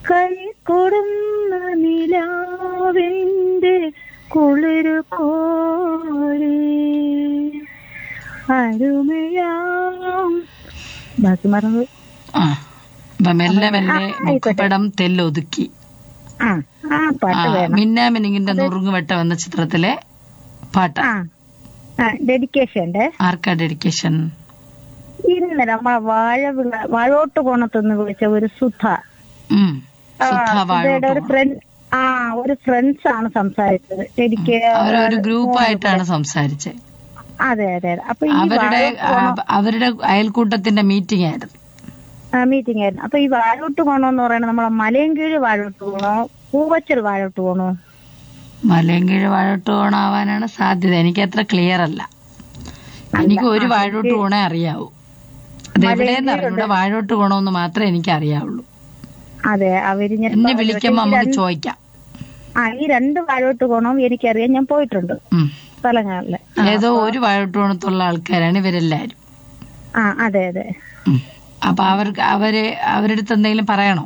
കൈ കൊടുന്ന നിലാവിന്റെ കുളിരു കോരി അരുമയാം ബാക്കി മറന്നു ആ അപ്പൊ മെല്ലെ മെല്ലെ ആ, ആയിക്കോട്ടെ. മുഖപ്പടം തെല്ലൊതുക്കി ആ ആ ആ, പാട്ട് വേണം മിന്നാമിനിങ്ങിന്റെ നുറുങ്ങുവെട്ടം എന്ന ചിത്രത്തിലെ പാട്ട് ആ ആ ഡെഡിക്കേഷൻ ഉണ്ട് ആർക്കാ ഡെഡിക്കേഷൻ ഇന്ന് നമ്മളെ വാഴ വിള- വാഴോട്ട് കോണത്തുനിന്ന് വിളിച്ച ഒരു സുധ ഉം ആ, സുധ സുധയുടെ ഒരു വാഴോട്ട് ഫ്രണ്ട് ആ ഒരു ഫ്രണ്ട്സ് ആണ് സംസാരിച്ചത് എനിക്ക് അവരൊരു ഗ്രൂപ്പായിട്ടാണ് സംസാരിച്ചത് അതെ അതെ അതെ അപ്പൊ ഈ അവരുടെ ആ, അവരുടെ അയൽക്കൂട്ടത്തിന്റെ മീറ്റിംഗ് ആയിരുന്നു മീറ്റിംഗ് ആയിരുന്നു അപ്പൊ ഈ വാഴോട്ട് കോണം എന്ന് പറയുന്നത് നമ്മളെ മലയൻകീഴ് വാഴോട്ട് കോണോ പൂവച്ചൽ വാഴോട്ട് കോണോ മലയൻകീഴ് വാഴോട്ട് ഓണാവാനാണ് സാധ്യത എനിക്ക് അത്ര ക്ലിയർ അല്ല എനിക്ക് ഒരു വാഴോട്ട് ഓണേ അറിയാവൂ അത് എവിടെയെന്ന് അറിഞ്ഞൂടെ വാഴോട്ട് ഗുണമെന്ന് മാത്രമേ എനിക്ക് അറിയാവുള്ളൂ അതെ അവര് ഞാൻ എന്നെ വിളിക്കുമ്പോ നമുക്ക് ചോദിക്കാം ആ ഈ രണ്ട് വാഴോട്ട് കോണവും എനിക്കറിയാം ഞാൻ പോയിട്ടുണ്ട് ഉം. സ്ഥലങ്ങളില് ഏതോ ഒരു വാഴോട്ട് ഗുണത്തുള്ള ആൾക്കാരാണ് ഇവരെല്ലാരും ആ അതെ അതെ ഉം. അപ്പൊ അവർക്ക് അവര് അവരുടെ അടുത്ത് എന്തെങ്കിലും പറയണോ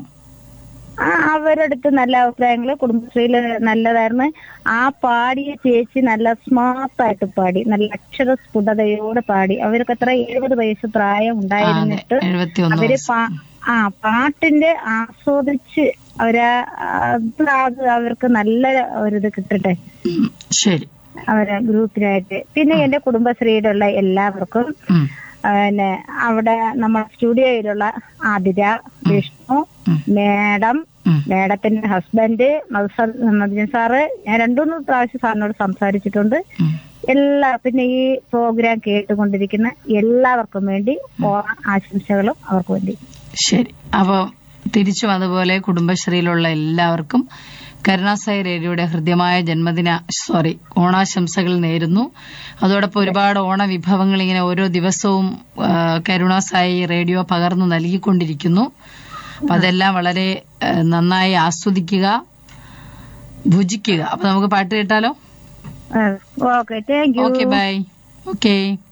ആ അവരടുത്ത് നല്ല അഭിപ്രായങ്ങള് കുടുംബശ്രീയില് നല്ലതായിരുന്നു ആ പാടിയ ചേച്ചി നല്ല സ്മാർട്ടായിട്ട് പാടി നല്ല അക്ഷര സ്ഫുടതയോടെ പാടി അവർക്ക് എത്ര എഴുപത് വയസ്സ് പ്രായം ഉണ്ടായിരുന്നിട്ട് എഴുപത്തി ഒന്ന് അവര് പാ- ആ പാട്ടിന്റെ ആസ്വദിച്ച് അവരാ അത് അത് അവർക്ക് നല്ല ഒരിത് കിട്ടട്ടെ ശരി അവരെ ഗ്രൂപ്പിനായിട്ട് പിന്നെ എന്റെ കുടുംബശ്രീയിലുള്ള എല്ലാവർക്കും ഉം. ആ, പിന്നെ അവിടെ നമ്മുടെ സ്റ്റുഡിയോയിലുള്ള ആതിര വിഷ്ണു ഉം. മേഡം ഉം. മേഡത്തിന്റെ ഹസ്ബൻഡ് മധുസ- മധുജൻ സാറ് ഞാൻ രണ്ടുമൂന്ന് പ്രാവശ്യം സാറിനോട് സംസാരിച്ചിട്ടുണ്ട് ഉം. എല്ലാ പിന്നെ ഈ പ്രോഗ്രാം കേട്ടുകൊണ്ടിരിക്കുന്ന എല്ലാവർക്കും വേണ്ടി ഓണ ആശംസകളും അവർക്ക് വേണ്ടി ശരി അപ്പൊ തിരിച്ചും അതുപോലെ കുടുംബശ്രീയിലുള്ള എല്ലാവർക്കും കരുണാസായി റേഡിയോയുടെ ഹൃദ്യമായ ജന്മദിന സോറി ഓണാശംസകൾ നേരുന്നു അതോടൊപ്പം ഒരുപാട് ഓണ വിഭവങ്ങൾ ഇങ്ങനെ ഓരോ ദിവസവും ആ, കരുണാസായി റേഡിയോ പകർന്നു നൽകിക്കൊണ്ടിരിക്കുന്നു അപ്പൊ അതെല്ലാം വളരെ ആ, നന്നായി ആസ്വദിക്കുക ഭുജിക്കുക അപ്പൊ നമുക്ക് പാട്ട് കേട്ടാലോ okay thank you okay bye okay